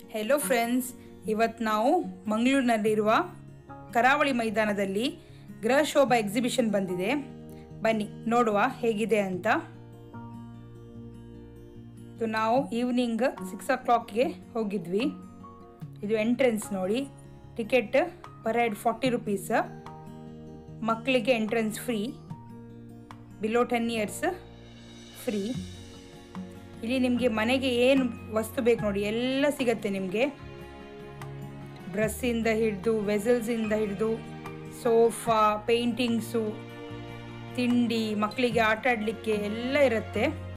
hello friends ಇವತ್ತು ನಾವು ಮಂಗಳೂರಿನಲ್ಲಿರುವ ಕರಾವಳಿ ಮೈದಾನದಲ್ಲಿ ಗೃಹ ಶೋಭಾ ಎಕ್ಸಿಬಿಷನ್ ಬಂದಿದೆ ಬನ್ನಿ ನೋಡುವ ಹೇಗಿದೆ ಅಂತ ಇದು ನಾವು ಈವ್ನಿಂಗ್ ಸಿಕ್ಸ್ ಓ ಕ್ಲಾಕ್ಗೆ ಹೋಗಿದ್ವಿ ಇದು ಎಂಟ್ರೆನ್ಸ್ ನೋಡಿ ticket per head forty rupees ಮಕ್ಕಳಿಗೆ entrance free below ten years free ಇಲ್ಲಿ ನಿಮಗೆ ಮನೆಗೆ ಏನು ವಸ್ತು ಬೇಕು ನೋಡಿ ಎಲ್ಲ ಸಿಗತ್ತೆ ನಿಮಗೆ ಡ್ರೆಸ್ಸಿಂದ ಹಿಡಿದು ವೆಸಲ್ಸಿಂದ ಹಿಡಿದು ಸೋಫಾ ಪೇಂಟಿಂಗ್ಸು ತಿಂಡಿ ಮಕ್ಕಳಿಗೆ ಆಟ ಆಡಲಿಕ್ಕೆ ಎಲ್ಲ ಇರುತ್ತೆ